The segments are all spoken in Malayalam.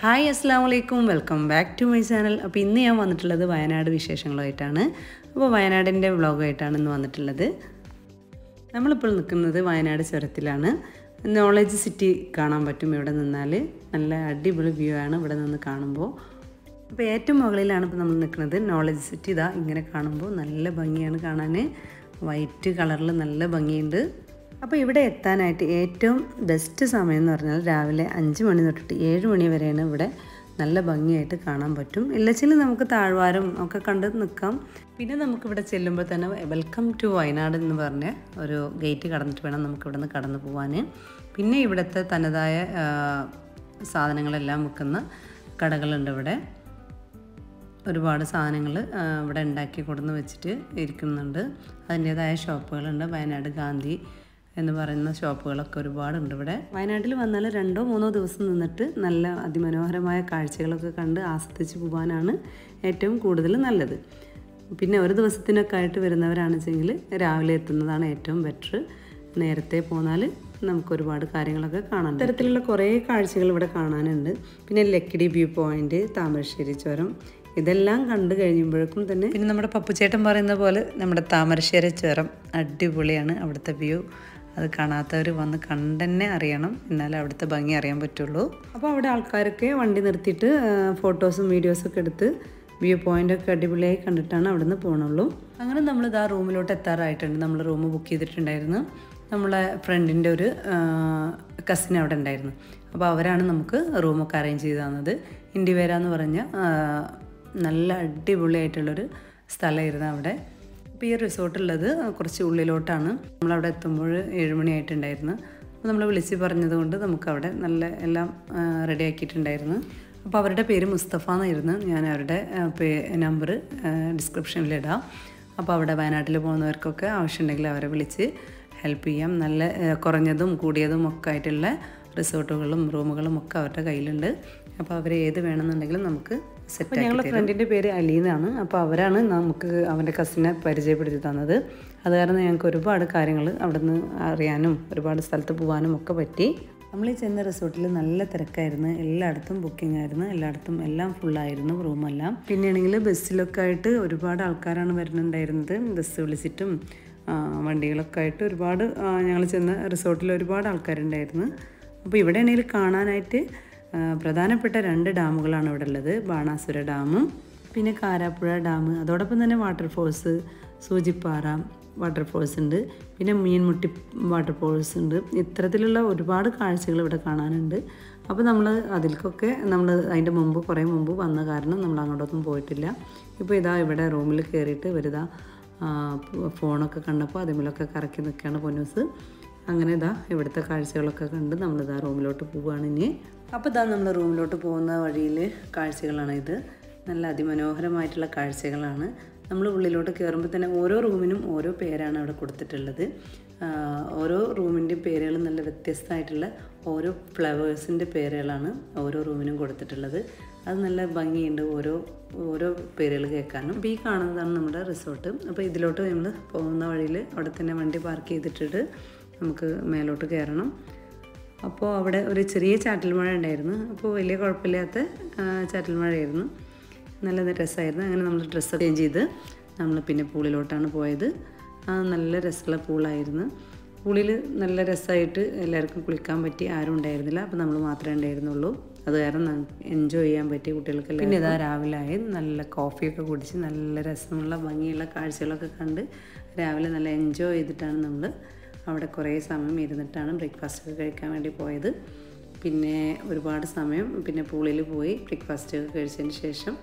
ഹായ് അസ്സാം വലൈക്കും welcome back to my channel അപ്പോൾ ഇന്ന് ഞാൻ വന്നിട്ടുള്ളത് വയനാട് വിശേഷങ്ങളുമായിട്ടാണ് അപ്പോൾ വയനാടിൻ്റെ വ്ളോഗായിട്ടാണ് ഇന്ന് വന്നിട്ടുള്ളത് നമ്മളിപ്പോൾ നിൽക്കുന്നത് വയനാട് ചുരത്തിലാണ് നോളജ് സിറ്റി കാണാൻ പറ്റും ഇവിടെ നിന്നാൽ നല്ല അടിപൊളി വ്യൂ ആണ് ഇവിടെ നിന്ന് കാണുമ്പോൾ അപ്പോൾ ഏറ്റവും മുകളിലാണ് ഇപ്പോൾ നമ്മൾ നിൽക്കുന്നത് നോളജ് സിറ്റി ഇതാ ഇങ്ങനെ കാണുമ്പോൾ നല്ല ഭംഗിയാണ് കാണാൻ വൈറ്റ് കളറിൽ നല്ല ഭംഗിയുണ്ട് അപ്പോൾ ഇവിടെ എത്താനായിട്ട് ഏറ്റവും ബെസ്റ്റ് സമയം എന്ന് പറഞ്ഞാൽ രാവിലെ അഞ്ച് മണി തൊട്ടിട്ട് ഏഴ് മണി വരെയാണ് ഇവിടെ നല്ല ഭംഗിയായിട്ട് കാണാൻ പറ്റും ഇല്ലച്ചിൽ നമുക്ക് താഴ്വാരം ഒക്കെ കണ്ട് നിൽക്കാം പിന്നെ നമുക്കിവിടെ ചെല്ലുമ്പോൾ തന്നെ വെൽക്കം ടു വയനാട് എന്ന് പറഞ്ഞ ഒരു ഗേറ്റ് കടന്നിട്ട് വേണം നമുക്ക് ഇവിടെ നിന്ന് കടന്നു പോകാൻ പിന്നെ ഇവിടുത്തെ തനതായ ആ, സാധനങ്ങളെല്ലാം വിൽക്കുന്ന കടകളുണ്ട് ഇവിടെ ഒരുപാട് സാധനങ്ങൾ ഇവിടെ ഉണ്ടാക്കി കൊടുന്ന് വെച്ചിട്ട് ഇരിക്കുന്നുണ്ട് അതിൻ്റേതായ ഷോപ്പുകളുണ്ട് വയനാട് ഗാന്ധി എന്ന് പറയുന്ന ഷോപ്പുകളൊക്കെ ഒരുപാടുണ്ട് ഇവിടെ വയനാട്ടിൽ വന്നാൽ രണ്ടോ മൂന്നോ ദിവസം നിന്നിട്ട് നല്ല അതിമനോഹരമായ കാഴ്ചകളൊക്കെ കണ്ട് ആസ്വദിച്ച് പോകാനാണ് ഏറ്റവും കൂടുതൽ നല്ലത് പിന്നെ ഒരു ദിവസത്തിനൊക്കെ ആയിട്ട് വരുന്നവരാണെച്ചെങ്കിൽ രാവിലെ എത്തുന്നതാണ് ഏറ്റവും ബെറ്റർ നേരത്തെ പോന്നാൽ നമുക്ക് ഒരുപാട് കാര്യങ്ങളൊക്കെ കാണാൻ ഇത്തരത്തിലുള്ള കുറേ കാഴ്ചകൾ ഇവിടെ കാണാനുണ്ട് പിന്നെ ലക്കിടി വ്യൂ പോയിന്റ് താമരശ്ശേരി ചുരം ഇതെല്ലാം കണ്ടു കഴിയുമ്പോഴേക്കും തന്നെ പിന്നെ നമ്മുടെ പപ്പുച്ചേട്ടൻ പറയുന്ന പോലെ നമ്മുടെ താമരശ്ശേരി ചുരം അടിപൊളിയാണ് അവിടുത്തെ വ്യൂ അത് കാണാത്തവർ വന്ന് കണ്ടെന്നെ അറിയണം എന്നാലേ അവിടുത്തെ ഭംഗി അറിയാൻ പറ്റുള്ളൂ അപ്പോൾ അവിടെ ആൾക്കാരൊക്കെ വണ്ടി നിർത്തിയിട്ട് ഫോട്ടോസും വീഡിയോസും ഒക്കെ എടുത്ത് വ്യൂ പോയിന്റ് ഒക്കെ അടിപൊളിയായി കണ്ടിട്ടാണ് അവിടെ നിന്ന് പോകണുള്ളൂ അങ്ങനെ നമ്മൾ ഇതാ റൂമിലോട്ട് എത്താറായിട്ടുണ്ട് നമ്മൾ റൂം ബുക്ക് ചെയ്തിട്ടുണ്ടായിരുന്നു നമ്മളെ ഫ്രണ്ടിൻ്റെ ഒരു കസിൻ അവിടെ ഉണ്ടായിരുന്നു അപ്പോൾ അവരാണ് നമുക്ക് റൂമൊക്കെ അറേഞ്ച് ചെയ്ത് തന്നത് ഇൻഡിവേര എന്ന് പറഞ്ഞ ആ, നല്ല അടിപൊളിയായിട്ടുള്ളൊരു സ്ഥലമായിരുന്നു അവിടെ അപ്പോൾ ഈ റിസോർട്ടുള്ളത് കുറച്ച് ഉള്ളിലോട്ടാണ് നമ്മളവിടെ എത്തുമ്പോൾ ഏഴുമണി ആയിട്ടുണ്ടായിരുന്നു അപ്പോൾ നമ്മൾ വിളിച്ച് പറഞ്ഞത് കൊണ്ട് നമുക്കവിടെ നല്ല എല്ലാം റെഡി ആക്കിയിട്ടുണ്ടായിരുന്നു അപ്പോൾ അവരുടെ പേര് മുസ്തഫ എന്നായിരുന്നു ഞാൻ അവരുടെ നമ്പർ ഡിസ്ക്രിപ്ഷനിലിടാം അപ്പോൾ അവിടെ വയനാട്ടിൽ പോകുന്നവർക്കൊക്കെ ആവശ്യമുണ്ടെങ്കിൽ അവരെ വിളിച്ച് ഹെൽപ്പ് ചെയ്യാം നല്ല ആ, കുറഞ്ഞതും കൂടിയതും ഒക്കെ ആയിട്ടുള്ള റിസോർട്ടുകളും റൂമുകളും ഒക്കെ അവരുടെ കയ്യിലുണ്ട് അപ്പോൾ അവർ ഏത് വേണമെന്നുണ്ടെങ്കിലും നമുക്ക് സെറ്റ് ഞങ്ങളുടെ ഫ്രണ്ടിൻ്റെ പേര് അലി എന്നാണ് അപ്പോൾ അവരാണ് നമുക്ക് അവൻ്റെ കസിനെ പരിചയപ്പെടുത്തി തന്നത് അത് കാരണം ഞങ്ങൾക്ക് ഒരുപാട് കാര്യങ്ങൾ അവിടെ നിന്ന് അറിയാനും ഒരുപാട് സ്ഥലത്ത് പോകാനും ഒക്കെ പറ്റി നമ്മൾ ഈ ചെന്ന റിസോർട്ടിൽ നല്ല തിരക്കായിരുന്നു എല്ലായിടത്തും ബുക്കിംഗ് ആയിരുന്നു എല്ലായിടത്തും എല്ലാം ഫുള്ളായിരുന്നു റൂമെല്ലാം പിന്നെയാണെങ്കിൽ ബസ്സിലൊക്കെ ആയിട്ട് ഒരുപാട് ആൾക്കാരാണ് വരുന്നുണ്ടായിരുന്നത് ബസ് വിളിച്ചിട്ടും ആ, വണ്ടികളൊക്കെ ആയിട്ട് ഒരുപാട് ഞങ്ങൾ ചെന്ന റിസോർട്ടിൽ ഒരുപാട് ആൾക്കാരുണ്ടായിരുന്നു അപ്പോൾ ഇവിടെ ആണെങ്കിൽ കാണാനായിട്ട് ആ, പ്രധാനപ്പെട്ട രണ്ട് ഡാമുകളാണ് ഇവിടെ ഉള്ളത് ബാണാസുര ഡാമും പിന്നെ കാരാപ്പുഴ ഡാം അതോടൊപ്പം തന്നെ വാട്ടർഫോൾസ് സൂചിപ്പാറ വാട്ടർഫോൾസ് ഉണ്ട് പിന്നെ മീൻമുട്ടി വാട്ടർഫോൾസ് ഉണ്ട് ഇത്തരത്തിലുള്ള ഒരുപാട് കാഴ്ചകൾ ഇവിടെ കാണാനുണ്ട് അപ്പോൾ നമ്മൾ അതിൽക്കൊക്കെ നമ്മൾ അതിൻ്റെ മുമ്പ് കുറേ മുമ്പ് വന്ന കാരണം നമ്മൾ അങ്ങോട്ടൊന്നും പോയിട്ടില്ല ഇപ്പോൾ ഇതാ ഇവിടെ റൂമിൽ കയറിയിട്ട് ഇവരിതാ ആ, ഫോണൊക്കെ കണ്ടപ്പോൾ അതിമേലൊക്കെ കറക്കി നിൽക്കുകയാണ് പൊന്നൂസ് അങ്ങനെ ഇതാ ഇവിടുത്തെ കാഴ്ചകളൊക്കെ കണ്ട് നമ്മളിതാ റൂമിലോട്ട് പോവുകയാണ് ഇനി അപ്പോൾ ഇതാ നമ്മൾ റൂമിലോട്ട് പോകുന്ന വഴിയിൽ കാഴ്ചകളാണ് ഇത് നല്ല അതിമനോഹരമായിട്ടുള്ള കാഴ്ചകളാണ് നമ്മൾ ഉള്ളിലോട്ട് കയറുമ്പോൾ തന്നെ ഓരോ റൂമിനും ഓരോ പേരാണ് അവിടെ കൊടുത്തിട്ടുള്ളത് ആ, ഓരോ റൂമിൻ്റെയും പേരുകൾ നല്ല വ്യത്യസ്തമായിട്ടുള്ള ഓരോ ഫ്ലവേഴ്സിൻ്റെ പേരുകളാണ് ഓരോ റൂമിനും കൊടുത്തിട്ടുള്ളത് അത് നല്ല ഭംഗിയുണ്ട് ഓരോ ഓരോ പേരുകൾ കേൾക്കാനും അപ്പോൾ ഈ കാണുന്നതാണ് നമ്മുടെ റിസോർട്ട് അപ്പോൾ ഇതിലോട്ട് നമ്മൾ പോകുന്ന വഴിയിൽ അവിടെ തന്നെ വണ്ടി പാർക്ക് ചെയ്തിട്ടിട്ട് നമുക്ക് മേലോട്ട് കയറണം അപ്പോൾ അവിടെ ഒരു ചെറിയ ചാറ്റൽ മഴ ഉണ്ടായിരുന്നു അപ്പോൾ വലിയ കുഴപ്പമില്ലാത്ത ആ, ചാറ്റൽ മഴയായിരുന്നു നല്ല രസമായിരുന്നു അങ്ങനെ നമ്മൾ ഡ്രസ്സ് ചേഞ്ച് ചെയ്ത് നമ്മൾ പിന്നെ പൂളിലോട്ടാണ് പോയത് ആ നല്ല രസമുള്ള പൂളായിരുന്നു പൂളിൽ നല്ല രസമായിട്ട് എല്ലാവർക്കും കുളിക്കാൻ പറ്റി ആരും ഉണ്ടായിരുന്നില്ല അപ്പോൾ നമ്മൾ മാത്രമേ ഉണ്ടായിരുന്നുള്ളൂ അത് കാരണം എൻജോയ് ചെയ്യാൻ പറ്റി കുട്ടികൾക്ക് പിന്നെ ഇതാ രാവിലെ ആയി നല്ല കോഫിയൊക്കെ കുടിച്ച് നല്ല രസമുള്ള ഭംഗിയുള്ള കാഴ്ചകളൊക്കെ കണ്ട് രാവിലെ നല്ല എൻജോയ് ചെയ്തിട്ടാണ് നമ്മൾ അവിടെ കുറേ സമയം ഇരുന്നിട്ടാണ് ബ്രേക്ക്ഫാസ്റ്റ് ഒക്കെ കഴിക്കാൻ വേണ്ടി പോയത് പിന്നെ ഒരുപാട് സമയം പിന്നെ പൂളിൽ പോയി ബ്രേക്ക്ഫാസ്റ്റ് ഒക്കെ കഴിച്ചതിന് ശേഷം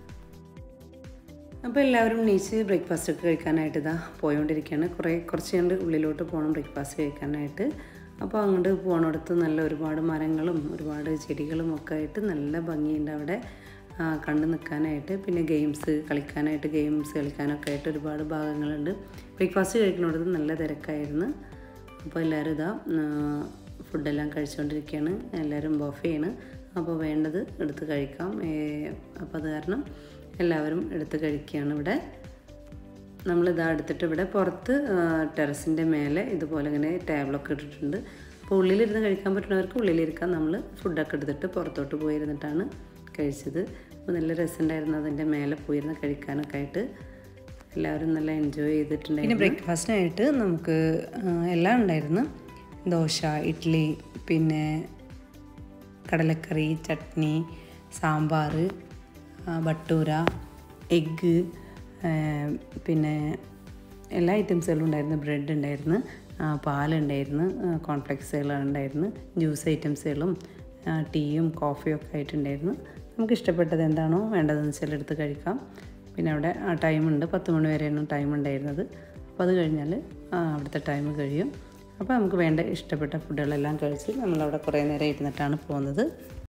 അപ്പോൾ എല്ലാവരും നീച്ച് ബ്രേക്ക്ഫാസ്റ്റ് ഒക്കെ കഴിക്കാനായിട്ട് ഇതാ പോയോണ്ടിരിക്കുകയാണ് കുറേ കുറച്ച് കണ്ട് ഉള്ളിലോട്ട് പോകണം ബ്രേക്ക്ഫാസ്റ്റ് കഴിക്കാനായിട്ട് അപ്പോൾ അങ്ങോട്ട് പോകണിടത്ത് നല്ല ഒരുപാട് മരങ്ങളും ഒരുപാട് ചെടികളും ഒക്കെ ആയിട്ട് നല്ല ഭംഗിയുണ്ട് അവിടെ ആ, കണ്ടു നിൽക്കാനായിട്ട് പിന്നെ ഗെയിംസ് കളിക്കാനായിട്ട് ഗെയിംസ് കളിക്കാനൊക്കെ ആയിട്ട് ഒരുപാട് ഭാഗങ്ങളുണ്ട് ബ്രേക്ക്ഫാസ്റ്റ് കഴിക്കുന്നിടത്ത് നല്ല തിരക്കായിരുന്നു അപ്പോൾ എല്ലാവരും ഇതാ ആ, ഫുഡെല്ലാം കഴിച്ചുകൊണ്ടിരിക്കുകയാണ് എല്ലാവരും ബൊഫയാണ് അപ്പോൾ വേണ്ടത് എടുത്ത് കഴിക്കാം ഏ, അപ്പോൾ അത് കാരണം എല്ലാവരും എടുത്ത് കഴിക്കുകയാണ് ഇവിടെ നമ്മളിതാ എടുത്തിട്ട് ഇവിടെ പുറത്ത് ടെറസിൻ്റെ മേലെ ഇതുപോലെ ഇങ്ങനെ ടേബിളൊക്കെ ഇട്ടിട്ടുണ്ട് അപ്പോൾ ഉള്ളിലിരുന്ന് കഴിക്കാൻ പറ്റുന്നവർക്ക് ഉള്ളിലിരിക്കാം നമ്മൾ ഫുഡൊക്കെ എടുത്തിട്ട് പുറത്തോട്ട് പോയിരുന്നിട്ടാണ് കഴിച്ചത് അപ്പോൾ നല്ല രസമുണ്ടായിരുന്നു അതിൻ്റെ മേലെ പോയിരുന്ന് കഴിക്കാനൊക്കെ ആയിട്ട് എല്ലാവരും നല്ല എൻജോയ് ചെയ്തിട്ടുണ്ടായിരുന്നു പിന്നെ ബ്രേക്ക്ഫാസ്റ്റിനായിട്ട് നമുക്ക് എല്ലാം ഉണ്ടായിരുന്നു ദോശ ഇഡ്ഡലി പിന്നെ കടലക്കറി ചട്നി സാമ്പാർ ബട്ടൂര എഗ്ഗ് പിന്നെ എല്ലാ ഐറ്റംസുകളും ഉണ്ടായിരുന്നു ബ്രെഡ് ഉണ്ടായിരുന്നു പാലുണ്ടായിരുന്നു കോൺഫ്ലെക്സുകളുണ്ടായിരുന്നു ജ്യൂസ് ഐറ്റംസുകളും ടീയും കോഫിയും ഒക്കെ ആയിട്ടുണ്ടായിരുന്നു നമുക്ക് ഇഷ്ടപ്പെട്ടത് എന്താണോ വേണ്ടതെന്ന് വെച്ചാൽ എടുത്ത് കഴിക്കാം പിന്നെ അവിടെ ടൈമുണ്ട് പത്ത് മണി വരെയാണ് ടൈം ഉണ്ടായിരുന്നത് അപ്പോൾ അത് കഴിഞ്ഞാൽ അവിടുത്തെ ടൈം കഴിയും അപ്പോൾ നമുക്ക് വേണ്ട ഇഷ്ടപ്പെട്ട ഫുഡുകളെല്ലാം കഴിച്ച് നമ്മളവിടെ കുറേ നേരം ഇരുന്നിട്ടാണ് പോകുന്നത്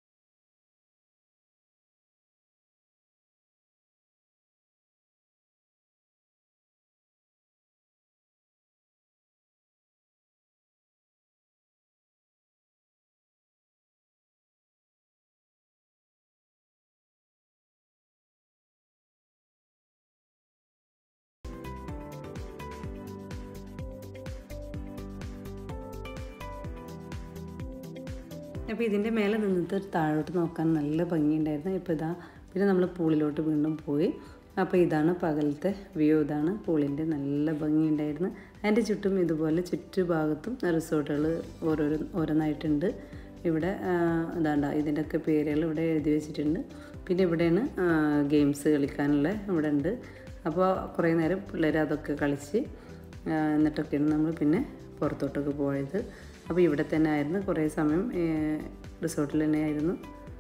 അപ്പോൾ ഇതിൻ്റെ മേലെ നിന്നിട്ട് താഴോട്ട് നോക്കാൻ നല്ല ഭംഗിയുണ്ടായിരുന്നു ഇപ്പോൾ ഇതാ പിന്നെ നമ്മൾ പൂളിലോട്ട് വീണ്ടും പോയി അപ്പോൾ ഇതാണ് പകലത്തെ വ്യൂ ഇതാണ് പൂളിൻ്റെ നല്ല ഭംഗിയുണ്ടായിരുന്നു അതിൻ്റെ ചുറ്റും ഇതുപോലെ ചുറ്റുഭാഗത്തും റിസോർട്ടുകൾ ഓരോരോ ഓരോന്നായിട്ടുണ്ട് ഇവിടെ ഇതാണ്ട ഇതിൻ്റെയൊക്കെ പേരുകൾ ഇവിടെ എഴുതി വെച്ചിട്ടുണ്ട് പിന്നെ ഇവിടെയാണ് ഗെയിംസ് കളിക്കാനുള്ള ഇവിടെ ഉണ്ട് അപ്പോൾ കുറേ നേരം പിള്ളേർ അതൊക്കെ കളിച്ച് എന്നിട്ടൊക്കെയാണ് നമ്മൾ പിന്നെ പുറത്തോട്ടൊക്കെ പോയത് അപ്പോൾ ഇവിടെ തന്നെ ആയിരുന്നു കുറേ സമയം റിസോർട്ടിൽ തന്നെ ആയിരുന്നു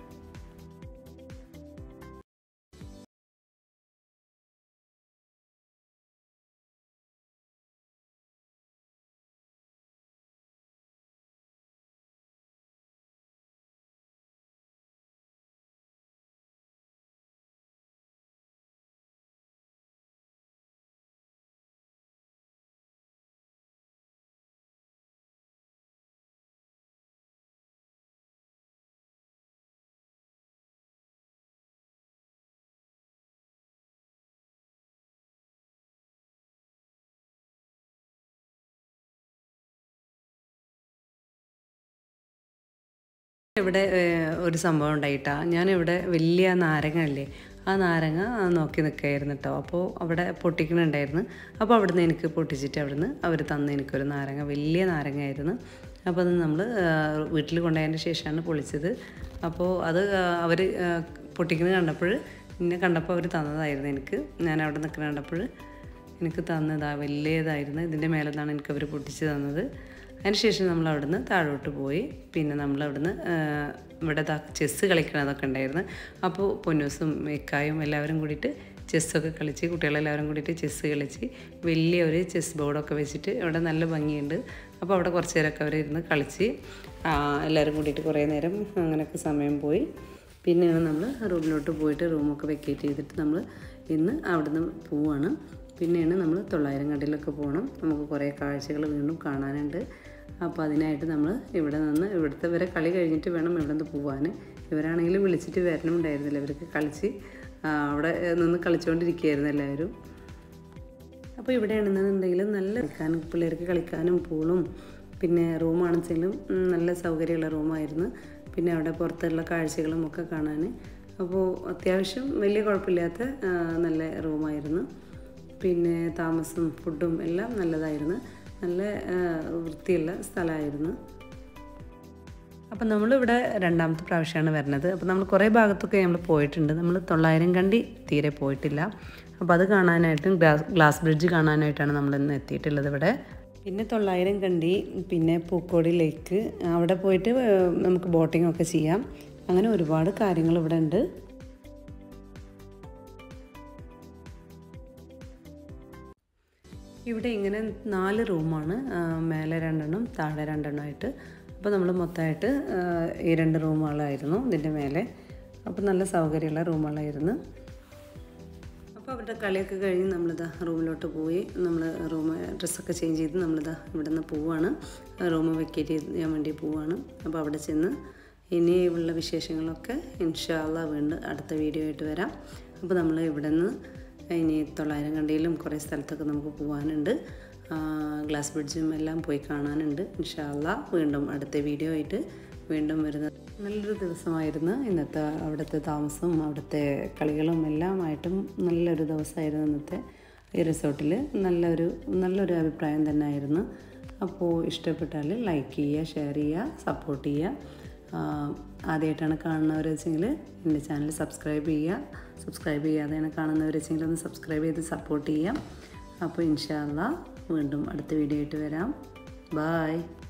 ഇവിടെ ഒരു സംഭവം ഉണ്ടായിട്ടാ ഞാനിവിടെ വലിയ നാരങ്ങ അല്ലേ ആ നാരങ്ങ നോക്കി നിൽക്കുകയായിരുന്നു കേട്ടോ അപ്പോൾ അവിടെ പൊട്ടിക്കണുണ്ടായിരുന്നു അപ്പോൾ അവിടുന്ന് എനിക്ക് പൊട്ടിച്ചിട്ട് അവിടുന്ന് അവർ തന്ന എനിക്കൊരു നാരങ്ങ വലിയ നാരങ്ങയായിരുന്നു അപ്പോൾ അത് നമ്മൾ വീട്ടിൽ കൊണ്ടുപോയതിന് ശേഷമാണ് പൊളിച്ചത് അപ്പോൾ അത് അവർ പൊട്ടിക്കുന്നത് കണ്ടപ്പോൾ എന്നെ കണ്ടപ്പോൾ അവർ തന്നതായിരുന്നു എനിക്ക് ഞാൻ അവിടെ നിൽക്കുന്ന കണ്ടപ്പോൾ എനിക്ക് തന്നതാ വലിയതായിരുന്നു ഇതിൻ്റെ മേലെ നിന്നാണ് എനിക്ക് അവർ പൊട്ടിച്ച് തന്നത് അതിനുശേഷം നമ്മൾ അവിടുന്ന് താഴോട്ട് പോയി പിന്നെ നമ്മൾ അവിടുന്ന് ഇവിടെ ചെസ്സ് കളിക്കണതൊക്കെ ഉണ്ടായിരുന്നു അപ്പോൾ പൊന്നൂസും ഇക്കായും എല്ലാവരും കൂടിയിട്ട് ചെസ്സൊക്കെ കളിച്ച് കുട്ടികളെല്ലാവരും കൂടിയിട്ട് ചെസ്സ് കളിച്ച് വലിയ ഒരു ചെസ് ബോർഡൊക്കെ വെച്ചിട്ട് ഇവിടെ നല്ല ഭംഗിയുണ്ട് അപ്പോൾ അവിടെ കുറച്ച് നേരമൊക്കെ അവർ ഇരുന്ന് കളിച്ച് എല്ലാവരും കൂടിയിട്ട് കുറേ നേരം അങ്ങനെയൊക്കെ സമയം പോയി പിന്നെയാണ് നമ്മൾ റൂമിലോട്ട് പോയിട്ട് റൂമൊക്കെ വെക്കേറ്റ് ചെയ്തിട്ട് നമ്മൾ ഇന്ന് അവിടുന്ന് പോവാണ് പിന്നെയാണ് നമ്മൾ തൊള്ളായിരം കണ്ടിലൊക്കെ പോകണം നമുക്ക് കുറേ കാഴ്ചകൾ വീണ്ടും കാണാനുണ്ട് അപ്പോൾ അതിനായിട്ട് നമ്മൾ ഇവിടെ നിന്ന് ഇവിടുത്തെ വരെ കളി കഴിഞ്ഞിട്ട് വേണം ഇവിടെ നിന്ന് പോകാൻ ഇവരാണെങ്കിൽ വിളിച്ചിട്ട് വരണമുണ്ടായിരുന്നില്ല ഇവർക്ക് കളിച്ച് അവിടെ നിന്ന് കളിച്ചുകൊണ്ടിരിക്കുകയായിരുന്നു എല്ലാവരും അപ്പോൾ ഇവിടെയാണെന്നുണ്ടെങ്കിൽ നല്ല കളിക്കാനും പിള്ളേർക്ക് കളിക്കാനും പൂളും പിന്നെ റൂമാണെങ്കിലും നല്ല സൗകര്യമുള്ള റൂമായിരുന്നു പിന്നെ അവിടെ പുറത്തുള്ള കാഴ്ചകളും ഒക്കെ കാണാൻ അപ്പോൾ അത്യാവശ്യം വലിയ കുഴപ്പമില്ലാത്ത നല്ല റൂമായിരുന്നു പിന്നെ താമസം ഫുഡും എല്ലാം നല്ലതായിരുന്നു നല്ല വൃത്തിയുള്ള സ്ഥലമായിരുന്നു അപ്പം നമ്മളിവിടെ രണ്ടാമത്തെ പ്രാവശ്യമാണ് വരുന്നത് അപ്പോൾ നമ്മൾ കുറേ ഭാഗത്തൊക്കെ നമ്മൾ പോയിട്ടുണ്ട് നമ്മൾ തൊള്ളായിരം കണ്ടി തീരെ പോയിട്ടില്ല അപ്പോൾ അത് കാണാനായിട്ടും ഗ്ലാസ് ഗ്ലാസ് ബ്രിഡ്ജ് കാണാനായിട്ടാണ് നമ്മൾ ഇന്ന് എത്തിയിട്ടുള്ളത് ഇവിടെ പിന്നെ തൊള്ളായിരം കണ്ടി പിന്നെ പൂക്കോടി ലേക്ക് അവിടെ പോയിട്ട് നമുക്ക് ബോട്ടിംഗ് ഒക്കെ ചെയ്യാം അങ്ങനെ ഒരുപാട് കാര്യങ്ങൾ ഇവിടെ ഉണ്ട് ഇവിടെ ഇങ്ങനെ നാല് റൂമാണ് മേലെ രണ്ടെണ്ണം താഴെ രണ്ടെണ്ണമായിട്ട് അപ്പോൾ നമ്മൾ മൊത്തമായിട്ട് ഈ രണ്ട് റൂമുകളായിരുന്നു ഇതിൻ്റെ മേലെ അപ്പോൾ നല്ല സൗകര്യമുള്ള റൂമുകളായിരുന്നു അപ്പോൾ അവരുടെ കളിയൊക്കെ കഴിഞ്ഞ് നമ്മളിതാ റൂമിലോട്ട് പോയി നമ്മൾ റൂം ഡ്രസ്സൊക്കെ ചേഞ്ച് ചെയ്ത് നമ്മളിതാ ഇവിടെ നിന്ന് പോവാണ് റൂം വെക്കേറ്റ് ചെയ്യാൻ വേണ്ടി പോവാണ് അപ്പോൾ അവിടെ ചെന്ന് ഇനിയുള്ള വിശേഷങ്ങളൊക്കെ ഇൻഷാല്ല വീണ്ടും അടുത്ത വീഡിയോ ആയിട്ട് വരാം അപ്പോൾ നമ്മൾ ഇവിടെ നിന്ന് ഇനി തൊള്ളായിരം കണ്ടിയിലും കുറേ സ്ഥലത്തൊക്കെ നമുക്ക് പോകാനുണ്ട് ഗ്ലാസ് ബ്രിഡ്ജും എല്ലാം പോയി കാണാനുണ്ട് ഇൻഷാല്ല വീണ്ടും അടുത്ത വീഡിയോ ആയിട്ട് വീണ്ടും വരുന്ന നല്ലൊരു ദിവസമായിരുന്നു ഇന്നത്തെ അവിടുത്തെ താമസവും അവിടുത്തെ കളികളും എല്ലാമായിട്ടും നല്ലൊരു ദിവസമായിരുന്നു ഇന്നത്തെ ഈ റിസോർട്ടിൽ നല്ലൊരു നല്ലൊരു അഭിപ്രായം തന്നെ ആയിരുന്നു അപ്പോൾ ഇഷ്ടപ്പെട്ടാൽ ലൈക്ക് ചെയ്യുക ഷെയർ ചെയ്യുക സപ്പോർട്ട് ചെയ്യുക ആദ്യമായിട്ടാണ് കാണുന്നവർ വെച്ചെങ്കിൽ എൻ്റെ ചാനൽ സബ്സ്ക്രൈബ് ചെയ്യുക സബ്സ്ക്രൈബ് ചെയ്യാതെയാണ് കാണുന്നവർ വെച്ചെങ്കിൽ ഒന്ന് സബ്സ്ക്രൈബ് ചെയ്ത് സപ്പോർട്ട് ചെയ്യാം അപ്പോൾ ഇൻഷാല്ല വീണ്ടും അടുത്ത വീഡിയോ ആയിട്ട് വരാം ബായ്